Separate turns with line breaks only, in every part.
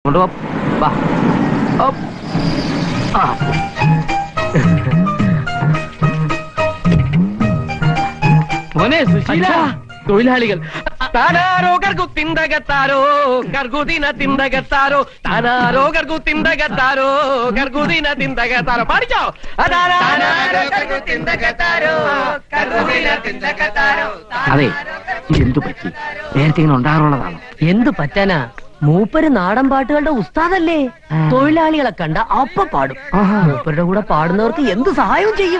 കൊണ്ടുപോ വാ ഓപ്പ്. ആ. മോനെ സുശീല
തൊഴിലാളികൾ താനാരോ ഗർഗു തിന്തകത്താരോ ഗർഗുദിന തിന്തകത്താരോ താനാരോ ഗർഗു തിന്തകത്താരോ ഗർഗുദിന തിന്തകത്താരോ പാടിച്ചോ താനാരോ ഗർഗു തിന്തകത്താരോ ഗർഗുദിന തിന്തകത്താരോ
അതെ ഇതെന്തു പറ്റി നേരത്തെ ഇങ്ങനെ ഉണ്ടാകാറുള്ളതാണ്
എന്ത് പറ്റാനാ മൂപ്പര് നാടൻ പാട്ടുകളുടെ ഉസ്താദല്ലേ തൊഴിലാളികളെ കണ്ട അപ്പ പാടും മൂപ്പരുടെ കൂടെ പാടുന്നവർക്ക് എന്ത് സഹായവും ചെയ്യും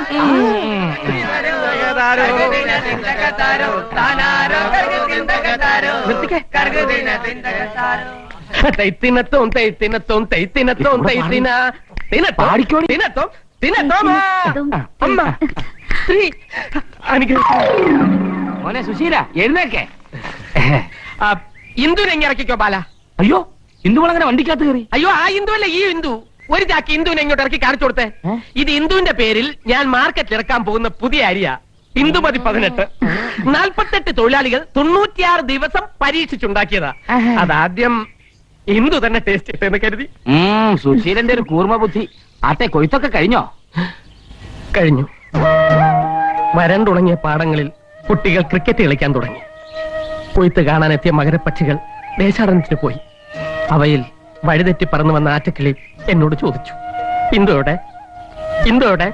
തൈത്തിനത്തോം തൈത്തിനത്തോം തൈത്തിനത്തോം തൈത്തിന തിനത്തോം
പാടിക്കോടി.
തിനത്തോം തിനത്തോം അമ്മ ശ്രീ അനുഗ്രഹിക്കൂ
മോനെ സുശീല എഴുന്നേക്കെ
ആ, ഇന്ദുവിനെ ഇങ്ങ് ഇറക്കിക്കോ ബാല
അയ്യോ ഇന്ദുവളങ്ങനെ വണ്ടിക്കകത്ത് കയറി
അയ്യോ ആ ഇന്ദു അല്ല ഈ ഇന്ദു ഒരു ചാക്ക് ഇന്ദുവിനെ ഇങ്ങോട്ട് ഇറക്കി കാണിച്ചു കൊടുത്തേ
ഏ?
ഇത് ഇന്ദുവിന്റെ പേരിൽ ഞാൻ മാർക്കറ്റിൽ ഇറക്കാൻ പോകുന്ന പുതിയ അരിയ ഇന്ദുമതി പതിനെട്ട് നാൽപ്പത്തെട്ട് തൊഴിലാളികൾ തൊണ്ണൂറ്റിയാറ് ദിവസം പരീക്ഷിച്ചുണ്ടാക്കിയതാ
ആഹാ.
അതാദ്യം ഇന്ദു തന്നെ ടേസ്റ്റ് ചെയ്തെന്ന് കരുതി
ഉം, സുശീലന്റെ ഒരു കൂർമ്മ ബുദ്ധി ആട്ടെ കൊയ്ത്തൊക്കെ കഴിഞ്ഞോ
കഴിഞ്ഞു വരണ്ടുണങ്ങിയ പാടങ്ങളിൽ കുട്ടികൾ ക്രിക്കറ്റ് കളിക്കാൻ തുടങ്ങി കൊയ്ത്ത് കാണാനെത്തിയ മകരപ്പക്ഷികൾ ദേശാടനത്തിന് പോയി അവയിൽ വഴിതെറ്റി പറന്നു വന്ന ആറ്റക്കിളി എന്നോട് ചോദിച്ചു ഇന്ദുവിടെ ഇന്ദുവിടെ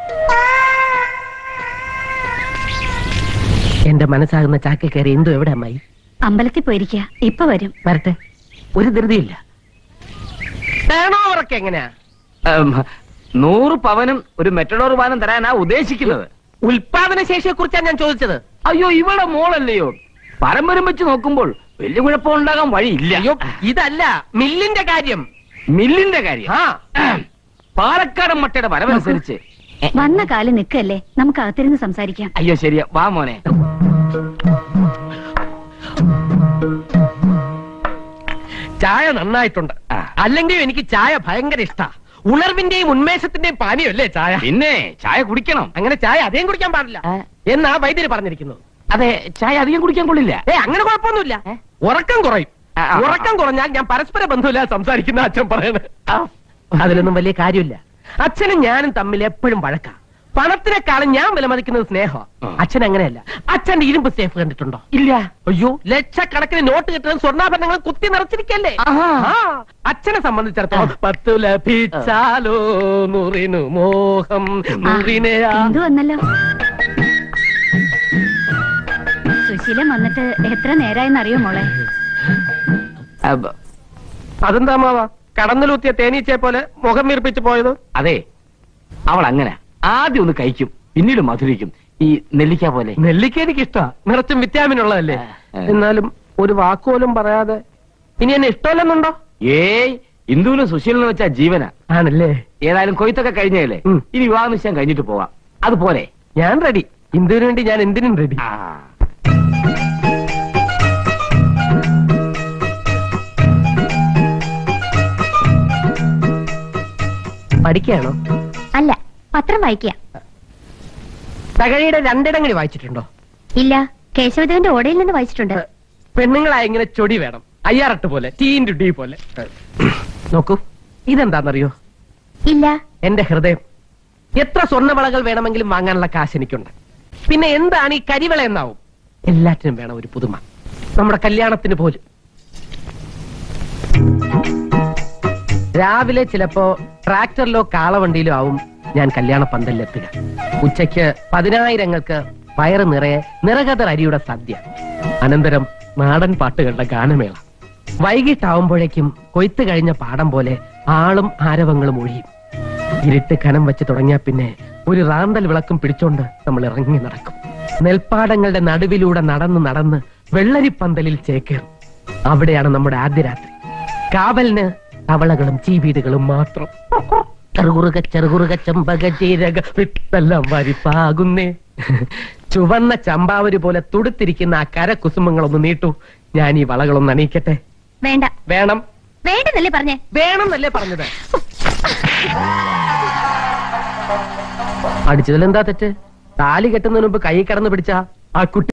എന്റെ മനസ്സാകുന്ന ചാക്കിൽ കയറി ഇന്ദു എവിടെ അമ്മായി
അമ്പലത്തിൽ പോയിരിക്കുക ഇപ്പൊ വരും
വരട്ടെ ഒരു ധൃതിയില്ല ടേൺ ഓവറൊക്കെ എങ്ങനെയാ
ഉം, നൂറ് പവനും ഒരു മെറ്റഡോർ വാനം തരാനാ ഉദ്ദേശിക്കുന്നത്
ഉൽപാദന ശേഷിയെ കുറിച്ചാണ് ഞാൻ ചോദിച്ചത്
അയ്യോ ഇവളുടെ മോളല്ലയോ പരമ്പരം വെച്ച് നോക്കുമ്പോൾ വലിയ കുഴപ്പമുണ്ടാകാൻ വഴിയില്ല
അയ്യോ ഇതല്ല മില്ലിന്റെ കാര്യം
മില്ലിന്റെ കാര്യം
ആ
പാലക്കാടൻ മട്ടയുടെ വരവനുസരിച്ച് എ,
വന്ന കാലം നിൽക്കല്ലേ നമുക്ക് അകത്തിരുന്ന് സംസാരിക്കാം
അയ്യോ ശരിയാ വാ മോനെ
ചായ നന്നായിട്ടുണ്ട്
ആ.
അല്ലെങ്കിൽ എനിക്ക് ചായ ഭയങ്കര ഇഷ്ടാ ഉണർവിന്റെയും ഉന്മേഷത്തിന്റെയും പാനീയല്ലേ ചായ
പിന്നെ ചായ കുടിക്കണം
അങ്ങനെ ചായ അധികം കുടിക്കാൻ പാടില്ല
ആ.
എന്നാ വൈദ്യര് പറഞ്ഞിരിക്കുന്നത്
അതെ ചായ അധികം കുടിക്കാൻ കൊള്ളില്ല
ഏ അങ്ങനെ കുഴപ്പമൊന്നുമില്ല
ഏ?
ഉറക്കം കുറയും
ആ, ആ, ആ.
ഉറക്കം കുറഞ്ഞാൽ ഞാൻ പരസ്പര ബന്ധമില്ലാതെ സംസാരിക്കുന്ന അച്ഛൻ പറയണത് അതിലൊന്നും വലിയ കാര്യമില്ല അച്ഛനും ഞാനും തമ്മിൽ എപ്പോഴും വഴക്കാ പണത്തിനെക്കാളും ഞാൻ വിലമതിക്കുന്നത് സ്നേഹം
ആ.
അച്ഛൻ അങ്ങനെയല്ല അച്ഛന്റെ ഇരുമ്പ് സേഫ് കണ്ടിട്ടുണ്ടോ
ഇല്ല
അയ്യോ ലക്ഷക്കണക്കിന് നോട്ട് കിട്ടുന്ന സ്വർണ്ണാഭരണങ്ങൾ കുത്തി നിറച്ചിരിക്കല്ലേ
ആഹാ.
ആ, അച്ഛനെ സംബന്ധിച്ചിടത്തോളം പത്തു ലഭിച്ചാലോ നൂറിനു മോഹം നൂറിനെ ആ-
എന്തു വന്നല്ലോ സുശീലൻ വന്നിട്ട് എത്ര നേരായെന്നറിയോ മോളെ
അബ്,
അതെന്താ മാവാ കടന്നിലൂത്തിയ തേനീച്ചയെ പോലെ മുഖം വീർപ്പിച്ച് പോയത്
അതെ അവൾ അങ്ങനെ ആദ്യം ഒന്ന് കഴിക്കും പിന്നീട് മധുരിക്കും ഈ നെല്ലിക്ക പോലെ
നെല്ലിക്ക എനിക്ക് ഇഷ്ടാ നിറച്ചും വിറ്റാമിൻ ഉള്ളതല്ലേ
ആ, ആ.
എന്നാലും ഒരു വാക്കുപോലും പറയാതെ ഇനി എന്നെ ഇഷ്ടമല്ലെന്നുണ്ടോ
ഏയ് ഇന്ദുവിനും സുശീലനും വെച്ചാ ജീവന
ആണല്ലേ
ഏതായാലും കൊയ്ത്തൊക്കെ കഴിഞ്ഞല്ലേ
ഉം.
ഇനി വിവാഹ നിശ്ചയം കഴിഞ്ഞിട്ട് പോവാം അതുപോലെ
ഞാൻ റെഡി ഇന്ദുവിന് വേണ്ടി ഞാൻ എന്തിനും റെഡി
ആ.
പഠിക്കുകയാണോ
അല്ല പത്രം വായിക്കുക
തകഴിയുടെ രണ്ടിടങ്ങഴി വായിച്ചിട്ടുണ്ടോ
ഇല്ല കേശവദേവന്റെ ഓടയിൽ നിന്ന് വായിച്ചിട്ടുണ്ട്
പെണ്ണുങ്ങളായ ഇങ്ങനെ ചൊടി വേണം അയ്യാറട്ട് പോലെ ടീ ഇൻറ്റു ഡി പോലെ നോക്കൂ ഇതെന്താണെന്നറിയോ
ഇല്ല
എന്റെ ഹൃദയം എത്ര സ്വർണ്ണവളകൾ വേണമെങ്കിലും വാങ്ങാനുള്ള കാശ് എനിക്കുണ്ട് പിന്നെ എന്താണ് ഈ കരിവള എന്നാവും എല്ലാറ്റിനും വേണം ഒരു പുതുമ നമ്മുടെ കല്യാണത്തിന് പോലും രാവിലെ ചിലപ്പോ ട്രാക്ടറിലോ കാളവണ്ടിയിലോ ആവും ഞാൻ കല്യാണ പന്തലിലെത്തുക ഉച്ചയ്ക്ക് പതിനായിരങ്ങൾക്ക് വയറ് നിറയെ നിറകതർ അരിയുടെ സദ്യ അനന്തരം നാടൻ പാട്ടുകളുടെ ഗാനമേള വൈകിട്ടാവുമ്പോഴേക്കും കൊയ്ത്ത് കഴിഞ്ഞ പാടം പോലെ ആളും ആരവങ്ങളും ഒഴിയും ഇരുട്ട് കനം വെച്ച് തുടങ്ങിയ പിന്നെ ഒരു റാന്തൽ വിളക്കും പിടിച്ചോണ്ട് നമ്മൾ ഇറങ്ങി നടക്കും നെൽപ്പാടങ്ങളുടെ നടുവിലൂടെ നടന്ന് നടന്ന് വെള്ളരിപ്പന്തലിൽ ചേക്കേറും അവിടെയാണ് നമ്മുടെ ആദ്യ രാത്രി കാവലിന് തവളകളും ചീവീടുകളും മാത്രം ചെറുകുറുക ചെറുകുറുക ചെമ്പക ചീരക വിത്തെല്ലാം വരിപ്പാകുന്നേ ചുവന്ന ചമ്പാവരി പോലെ തുടുത്തിരിക്കുന്ന ആ കരകുസുമങ്ങളൊന്ന് നീട്ടു ഞാൻ ഈ വളകളൊന്ന് അണിയിക്കട്ടെ
വേണ്ട
വേണം
വേണ്ടെന്നല്ലേ പറഞ്ഞേ
വേണം എന്നല്ലേ പറഞ്ഞത് അടിച്ചതിൽ എന്താ തെറ്റ് താലി കെട്ടുന്നതിന് മുമ്പ് കൈ കടന്ന് പിടിച്ച ആ കുട്ടി